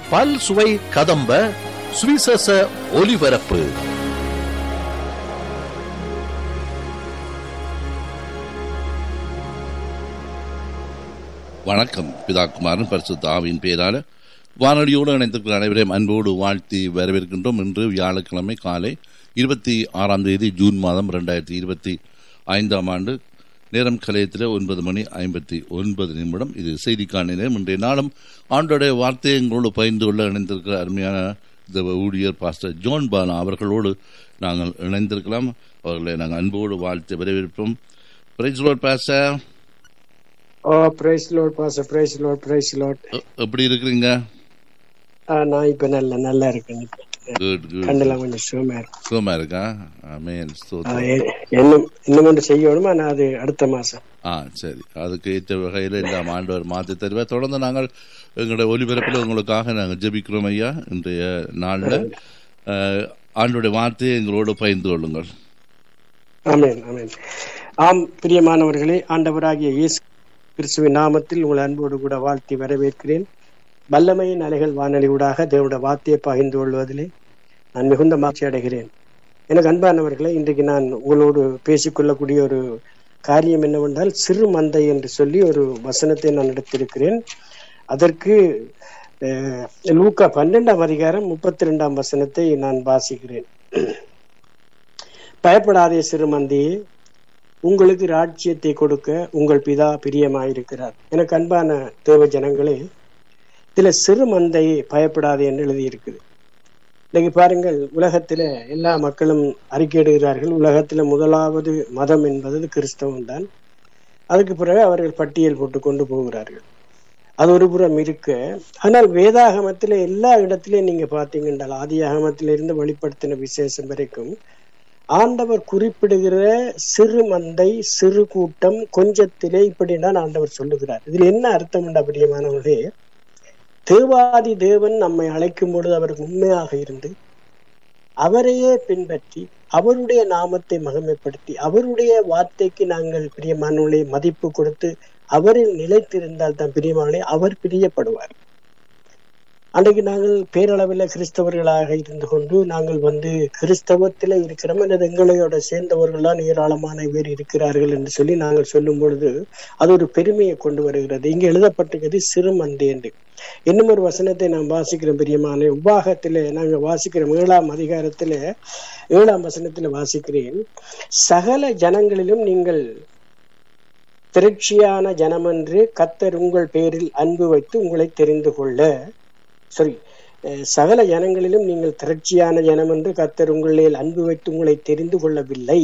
பல் சுவை கதம்ப சுவிசேஷ ஒலிபரப்பு வணக்கம் பிதா குமாரன் பரிசுத்த ஆவியின் பேரால வானொலியோடு இணைந்திருக்கிற அனைவரையும் அன்போடு வாழ்த்தி வரவேற்கின்றோம் இன்று வியாழக்கிழமை காலை இருபத்தி ஆறாம் தேதி ஜூன் மாதம் ரெண்டாயிரத்தி இருபத்தி ஐந்தாம் ஆண்டு நேரம் கலையத்தில் ஒன்பது மணி ஐம்பத்தி ஒன்பது நிமிடம் இது செய்திக்கான நேரம் இன்றைய நாளும் ஆண்டோடைய வார்த்தையை எங்களோடு பகிர்ந்து கொள்ள இணைந்திருக்கிற அருமையான தேவ ஊழியர் பாஸ்டர் ஜோன் பாலா அவர்களோடு நாங்கள் இணைந்திருக்கலாம் அவர்களை நாங்கள் அன்போடு வாழ்த்து வரவேற்போம் praise Lord pastor oh praise Lord பாச பிரைஸ் லோட் பிரைஸ் லோட் எ- எப்படி இருக்கிறீங்க நான் இப்ப நல்ல நல்லா இருக்கேன் இப்ப. குட் குட் கண்ணெல்லாம் கொஞ்சம் சுகமா இருக்கு சுகமா இருக்கா ஆமேன் ஆ, ஸ்தோத்திரம் எ- இன்னும் இன்னும் ஒன்று செய்யணுமா நான் அது அடுத்த மாசம் ஆ சரி அதுக்கு ஏற்ற வகையில் எல்லாம் ஆண்டவர் மாற்றி தருவார் தொடர்ந்து நாங்கள் எங்களுடைய ஒலிபரப்பில் உங்களுக்காக நாங்கள் ஜெபிக்கிறோம் ஐயா இன்றைய நாளில் ஆண்டோடைய வார்த்தையை எங்களோடு பகிர்ந்து கொள்ளுங்கள் ஆமென் ஆமென் ஆம் பிரியமானவர்களே ஆண்டவராகிய இயேசு கிறிஸ்துவின் நாமத்தில் உங்கள் அன்போடு கூட வாழ்த்தி வரவேற்கிறேன் வல்லமையின் அலைகள் வானொலி ஊடாக தேவனுடைய வார்த்தையை பகிர்ந்து கொள்வதிலே நான் மிகுந்த மகிழ்ச்சி அடைகிறேன் எனக்கு அன்பானவர்களே இன்றைக்கு நான் உங்களோடு பேசிக்கொள்ளக்கூடிய ஒரு காரியம் என்னவென்றால் சிறு மந்தை என்று சொல்லி ஒரு வசனத்தை நான் எடுத்திருக்கிறேன் அதற்கு அஹ், லூக்கா பன்னெண்டாம் அதிகாரம் முப்பத்தி ரெண்டாம் வசனத்தை நான் வாசிக்கிறேன் பயப்படாதே சிறுமந்தியே உங்களுக்கு ராஜ்யத்தை கொடுக்க உங்கள் பிதா பிரியமாயிருக்கிறார் எனக்கு அன்பான தேவ ஜனங்களே இதுல சிறு மந்தையை பயப்படாதே என்று எழுதியிருக்குது இன்னைக்கு பாருங்கள் உலகத்துல எல்லா மக்களும் அறிக்கையிடுகிறார்கள் உலகத்துல முதலாவது மதம் என்பது கிறிஸ்தவம் தான் அதுக்கு பிறகு அவர்கள் பட்டியல் போட்டு கொண்டு போகிறார்கள் அது ஒரு புறம் இருக்க ஆனால் வேதாகமத்துல எல்லா இடத்திலையும் நீங்க பாத்தீங்கன்னா ஆதியாகமத்தில இருந்து வெளிப்படுத்தின விசேஷம் வரைக்கும் ஆண்டவர் குறிப்பிடுகிற சிறு மந்தை சிறு கூட்டம் கொஞ்சத்திலே இப்படிதான் ஆண்டவர் சொல்லுகிறார் இதுல என்ன அர்த்தம் உண்டா பிரியமானவர்களே தேவாதி தேவன் நம்மை அழைக்கும் பொழுது அவர் உண்மையாக இருந்து அவரையே பின்பற்றி அவருடைய நாமத்தை மகிமைப்படுத்தி அவருடைய வார்த்தைக்கு நாங்கள் பிரியமானவர்களை மதிப்பு கொடுத்து அவரில் நிலைத்திருந்தால் தான் பிரியமானே அவர் பிரியப்படுவார் அன்றைக்கு நாங்கள் பேரளவில் கிறிஸ்தவர்களாக இருந்து கொண்டு நாங்கள் வந்து கிறிஸ்தவத்தில் இருக்கிறோம் அல்லது எங்களையோட சேர்ந்தவர்கள்லாம் ஏராளமான பேர் இருக்கிறார்கள் என்று சொல்லி நாங்கள் சொல்லும் பொழுது அது ஒரு பெருமையை கொண்டு வருகிறது இங்க எழுதப்பட்டிருக்கிறது சிறுமந்தை என்று இன்னும் ஒரு வசனத்தை நாம் வாசிக்கிறோம் பிரியமான உபாகத்திலே நாங்கள் வாசிக்கிறோம் ஏழாம் அதிகாரத்துல ஏழாம் வசனத்துல வாசிக்கிறேன் சகல ஜனங்களிலும் நீங்கள் திரட்சியான ஜனமென்று கத்தர் உங்கள் பேரில் அன்பு வைத்து உங்களை தெரிந்து கொள்ள சாரி அஹ், சகல ஜனங்களிலும் நீங்கள் திரட்சியான ஜனம் என்று கத்தர் உங்களில் அன்பு வைத்து உங்களை தெரிந்து கொள்ளவில்லை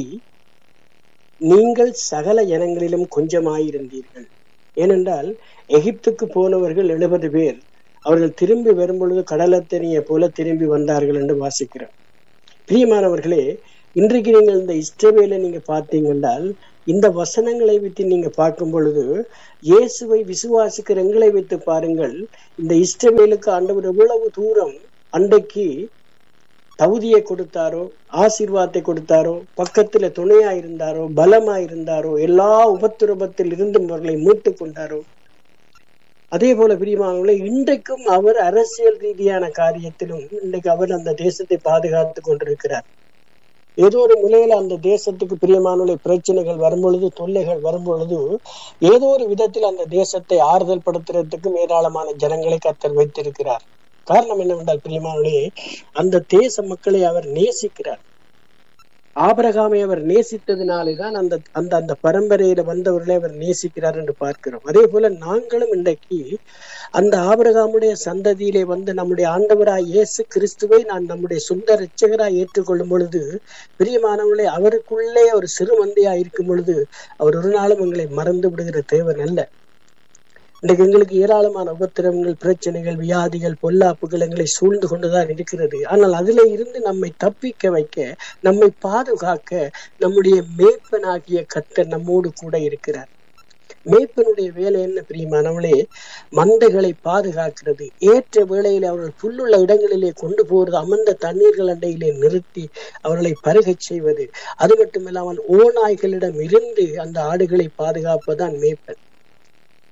நீங்கள் சகல ஜனங்களிலும் கொஞ்சமாயிருந்தீர்கள் ஏனென்றால் எகிப்துக்கு போனவர்கள் எழுபது பேர் அவர்கள் திரும்பி வரும்பொழுது கடலத்தெறிய போல திரும்பி வந்தார்கள் என்று வாசிக்கிறோம் பிரியமானவர்களே இன்றைக்கு நீங்கள் இந்த இஸ்ரவேலை நீங்க பார்த்தீங்கன்றால் இந்த வசனங்களை வைத்து நீங்க பார்க்கும் பொழுது இயேசுவை விசுவாசிக்கிற எங்களை வைத்து பாருங்கள் இந்த இஸ்ரவேலுக்கு ஆண்டவர் எவ்வளவு தூரம் அன்றைக்கு தகுதியை கொடுத்தாரோ ஆசீர்வாதத்தை கொடுத்தாரோ பக்கத்துல துணையா இருந்தாரோ பலமா இருந்தாரோ எல்லா உபத்திரபத்தில் இருந்தும் அவர்களை மீட்டு கொண்டாரோ அதே போல பிரியமானவர்களே இன்றைக்கும் அவர் அரசியல் ரீதியான காரியத்திலும் இன்றைக்கு அவர் அந்த தேசத்தை பாதுகாத்து கொண்டிருக்கிறார் ஏதோ ஒரு நிலையில அந்த தேசத்துக்கு பிரியமானவர்களை பிரச்சனைகள் வரும்பொழுது தொல்லைகள் வரும்பொழுது ஏதோ ஒரு விதத்தில் அந்த தேசத்தை ஆறுதல் படுத்துறதுக்கும் ஏராளமான ஜனங்களை கத்தர் வைத்திருக்கிறார் காரணம் என்னவென்றால் பிரியமானவர்களே அந்த தேச மக்களை அவர் நேசிக்கிறார் ஆபரகாமை அவர் நேசித்ததினாலே தான் அந்த அந்த அந்த பரம்பரையில வந்தவர்களை அவர் நேசிக்கிறார் என்று பார்க்கிறோம் அதே போல நாங்களும் இன்றைக்கு அந்த ஆபரகாமுடைய சந்ததியிலே வந்து நம்முடைய ஆண்டவராய் இயேசு கிறிஸ்துவை நான் நம்முடைய சொந்த ரட்சகராய் ஏற்றுக்கொள்ளும் பொழுது பிரியமானவர்களே அவருக்குள்ளே ஒரு சிறு மந்தையா இருக்கும் பொழுது அவர் ஒரு நாளும் எங்களை மறந்து விடுகிற தேவன் அல்ல இன்றைக்கு எங்களுக்கு ஏராளமான உபத்திரவங்கள் பிரச்சனைகள் வியாதிகள் பொல்லாப்புகள் எங்களை சூழ்ந்து கொண்டுதான் இருக்கிறது ஆனால் அதிலே இருந்து நம்மை தப்பிக்க வைக்க நம்மை பாதுகாக்க நம்முடைய மேய்ப்பனாகிய கர்த்தர் நம்மோடு கூட இருக்கிறார் மேய்ப்பனுடைய வேலை என்ன பிரியமானவளே மந்தைகளை பாதுகாக்கிறது ஏற்ற வேளையில் அவர்கள் புல்லுள்ள இடங்களிலே கொண்டு போறது அமர்ந்த தண்ணீர்கள் அண்டையிலே நிறுத்தி அவர்களை பருகச் செய்வது அது மட்டுமில்லாமல் ஓநாய்களிடம் இருந்து அந்த ஆடுகளை பாதுகாப்பதுதான் மேய்ப்பன்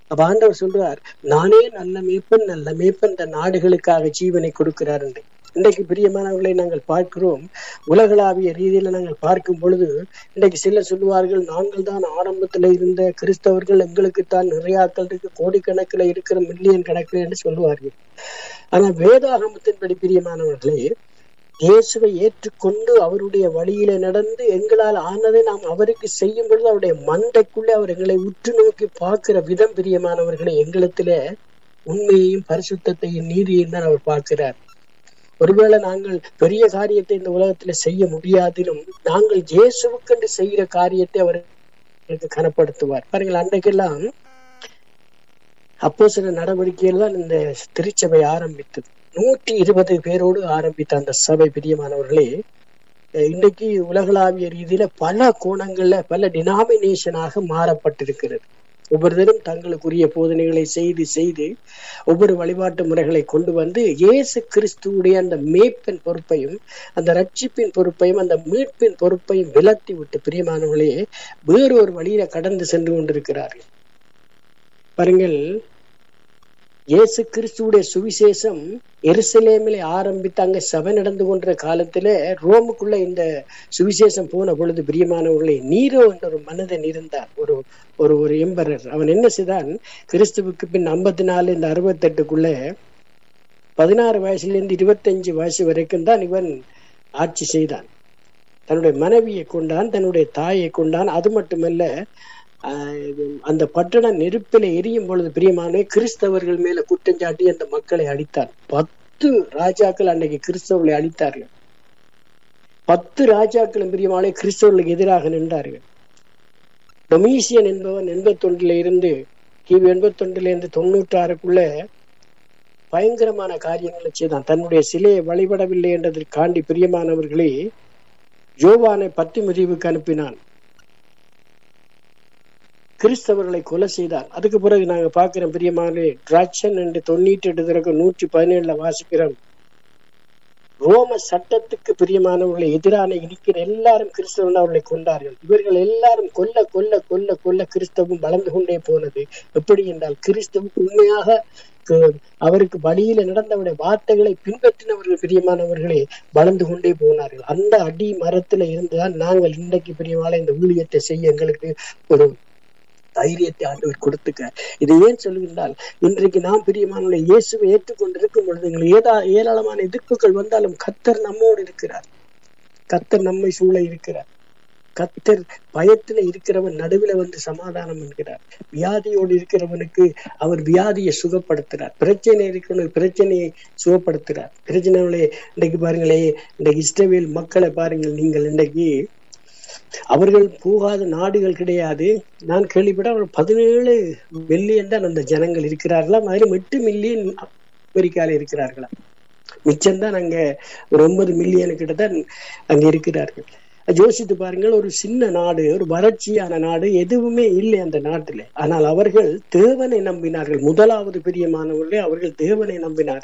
அப்ப ஆண்டவர் சொல்றார் நானே நல்ல மேய்ப்பன் நல்ல மேய்ப்பன் தன் நாடுகளுக்காக ஜீவனை கொடுக்கிறார் என்று இன்றைக்கு பிரியமானவர்களை நாங்கள் பார்க்கிறோம் உலகளாவிய ரீதியில நாங்கள் பார்க்கும் பொழுது இன்றைக்கு சிலர் சொல்லுவார்கள் நாங்கள் தான் ஆரம்பத்துல இருந்த கிறிஸ்தவர்கள் எங்களுக்கு தான் நிறையாக்கள் இருக்கு கோடிக்கணக்கில் இருக்கிற மில்லியன் கணக்கில் என்று சொல்லுவார்கள் ஆனா வேதாகமத்தின்படி பிரியமானவர்களே இயேசுவை ஏற்றுக்கொண்டு அவருடைய வழியில நடந்து எங்களால் ஆனதை நாம் அவருக்கு செய்யும் பொழுது அவருடைய மண்டைக்குள்ளே அவர் எங்களை உற்று நோக்கி பார்க்கிற விதம் பிரியமானவர்களை எங்களத்தில உண்மையையும் பரிசுத்தையும் நீதியையும் தான் அவர் பார்க்கிறார் ஒருவேளை நாங்கள் பெரிய காரியத்தை இந்த உலகத்துல செய்ய முடியாதிலும் நாங்கள் இயேசுவுக்கென்று செய்கிற காரியத்தை அவர் கனப்படுத்துவார் பாருங்கள் அன்றைக்கெல்லாம் அப்போ சில நடவடிக்கைகள் தான் இந்த திருச்சபை ஆரம்பித்தது நூற்றி இருபது பேரோடு ஆரம்பித்த அந்த சபை பிரியமானவர்களே இன்றைக்கு உலகளாவிய ரீதியில பல கோணங்கள்ல பல டினாமினேஷனாக மாறப்பட்டிருக்கிறது ஒவ்வொருத்தரும் தங்களுக்குரிய போதனைகளை செய்து செய்து ஒவ்வொரு வழிபாட்டு முறைகளை கொண்டு வந்து இயேசு கிறிஸ்துவுடைய அந்த மேய்ப்பின் பொறுப்பையும் அந்த ரட்சிப்பின் பொறுப்பையும் அந்த மீட்பின் பொறுப்பையும் விலத்தி விட்டு பிரியமானவர்களே வேறொரு வழியில கடந்து சென்று கொண்டிருக்கிறார்கள் பாருங்கள் இயேசு கிறிஸ்துவுடைய சுவிசேஷம் எருசலேமில் ஆரம்பித்து அங்க சபை நடந்து கொண்ட காலத்துல ரோமுக்குள்ள இந்த சுவிசேஷம் போன பொழுது பிரியமானவர்களே நீரோ என்ற ஒரு மனிதன் இருந்தார் ஒரு ஒரு ஒரு எம்பரர் அவன் என்ன செய்தான் கிறிஸ்துவுக்கு பின் ஐம்பத்தி நாலு இந்த அறுபத்தெட்டுக்குள்ள பதினாறு வயசுல இருந்து இருபத்தஞ்சு வயசு வரைக்கும் தான் இவன் ஆட்சி செய்தான் தன்னுடைய மனைவியை கொண்டான் தன்னுடைய தாயை கொண்டான் அது மட்டுமல்ல அந்த பட்டண நெருப்பில எரியும் பொழுது பிரியமானே கிறிஸ்தவர்கள் மேல குற்றஞ்சாட்டி அந்த மக்களை அழித்தார் பத்து ராஜாக்கள் அன்னைக்கு கிறிஸ்தவர்களை அழித்தார்கள் பத்து ராஜாக்களும் பிரியமானே கிறிஸ்தவர்களுக்கு எதிராக நின்றார்கள் டொமீசியன் என்பவன் எண்பத்தொன்றுல இருந்து கிபி எண்பத்தொன்றுல இருந்து தொண்ணூற்றி ஆறுக்குள்ள பயங்கரமான காரியங்களை செய்தான் தன்னுடைய சிலையை வழிபடவில்லை என்றதற்காண்டி பிரியமானவர்களே யோவானை பத்தி முதிவுக்கு அனுப்பினான் கிறிஸ்தவர்களை கொலை செய்தார் அதுக்கு பிறகு நாங்க பாக்குறோம் பிரியமான டிராக்ஷன் என்று தொண்ணூற்றி எட்டு திறக்க நூற்றி பதினேழுல வாசிக்கிறோம் ரோம சட்டத்துக்கு பிரியமானவர்களை எதிரான இருக்கிற எல்லாரும் கிறிஸ்தவன் அவர்களை கொண்டார்கள் இவர்கள் எல்லாரும் கொல்ல கொல்ல கொல்ல கொல்ல கிறிஸ்தவம் வளர்ந்து கொண்டே போனது எப்படி என்றால் கிறிஸ்தவுக்கு உண்மையாக அவருக்கு வழியில நடந்தவருடைய வார்த்தைகளை பின்பற்றினவர்கள் பிரியமானவர்களே வளர்ந்து கொண்டே போனார்கள் அந்த அடி மரத்துல இருந்துதான் நாங்கள் இன்றைக்கு பிரியமான இந்த ஊழியத்தை செய்ய எங்களுக்கு ஒரு தைரியத்தை ஆண்டவர் கொடுத்துக்க இதை ஏன் சொல்லுகின்றால் இன்றைக்கு நாம் பிரியமான இயேசுவை ஏற்றுக்கொண்டிருக்கும் பொழுது எங்களுக்கு ஏதா ஏராளமான எதிர்ப்புகள் வந்தாலும் கத்தர் நம்மோடு இருக்கிறார் கத்தர் நம்மை சூழ இருக்கிறார் கத்தர் பயத்துல இருக்கிறவன் நடுவில் வந்து சமாதானம் என்கிறார் வியாதியோடு இருக்கிறவனுக்கு அவர் வியாதியை சுகப்படுத்துறார் பிரச்சனை இருக்கிறவனுக்கு பிரச்சனையை சுகப்படுத்துறார் பிரச்சனைகளே இன்றைக்கு பாருங்களே இன்றைக்கு இஸ்ரவேல் மக்களை பாருங்கள் நீங்கள் இன்றைக்கு அவர்கள் போகாத நாடுகள் கிடையாது நான் கேள்விப்பட்ட அவர் பதினேழு மில்லியன் தான் அந்த ஜனங்கள் இருக்கிறார்களாம் அதிலும் எட்டு மில்லியன் அமெரிக்கால இருக்கிறார்களா மிச்சம்தான் அங்க ஒரு ஒன்பது மில்லியனு கிட்ட தான் அங்க இருக்கிறார்கள் யோசித்து பாருங்கள் ஒரு சின்ன நாடு ஒரு வறட்சியான நாடு எதுவுமே இல்லை அந்த நாட்டிலே ஆனால் அவர்கள் தேவனை நம்பினார்கள் முதலாவது பிரியமானவர்களே அவர்கள் தேவனை நம்பினார்கள்